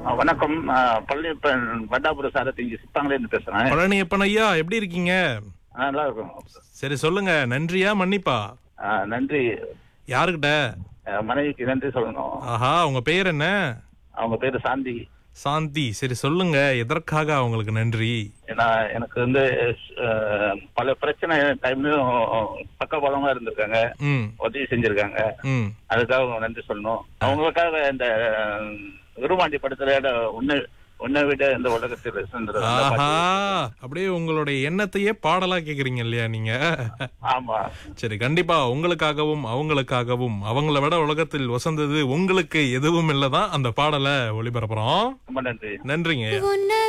அஹ் வணக்கம் அஹ் பழனியப்பன் வண்டாபுர சாரதி இங்க சிப்பாங்களேருந்து பேசுறேன் பழனியப்பன் ஐயா எப்படி இருக்கீங்க அஹ் நல்லா இருக்கும் சரி சொல்லுங்க நன்றியா மன்னிப்பா அஹ் நன்றி யாருக்கிட்ட அஹ் மனைவிக்கு நன்றி சொல்லணும் ஆஹா உங்க பேர் என்ன அவங்க பேரு சாந்தி சாந்தி சரி சொல்லுங்க எதற்காக அவங்களுக்கு நன்றி ஏன்னா எனக்கு வந்து அஹ், பல பிரச்சனை டைம்லயும் பக்கபலமா இருந்திருக்காங்க ம் உதவி செஞ்சிருக்காங்க ம் அதுக்காக அவங்க நன்றி சொல்லணும் அவங்களுக்காக இந்த அஹ், விருமாண்டி படத்துல உன்னை உன்னை விட இந்த உலகத்தில் இருந்தது அந்த ஆஹா பாட்டு. அப்படியே உங்களுடைய எண்ணத்தையே பாடலா கேக்குறீங்க இல்லையா நீங்க ஆமா சரி கண்டிப்பா உங்களுக்காகவும் அவங்களுக்காகவும் அவங்கள விட உலகத்தில் வசந்தது உங்களுக்கு எதுவும் இல்லதான் அந்த பாடலை ஒளிபரப்புறோம் ரொம்ப நன்றி நன்றிங்க உன்னை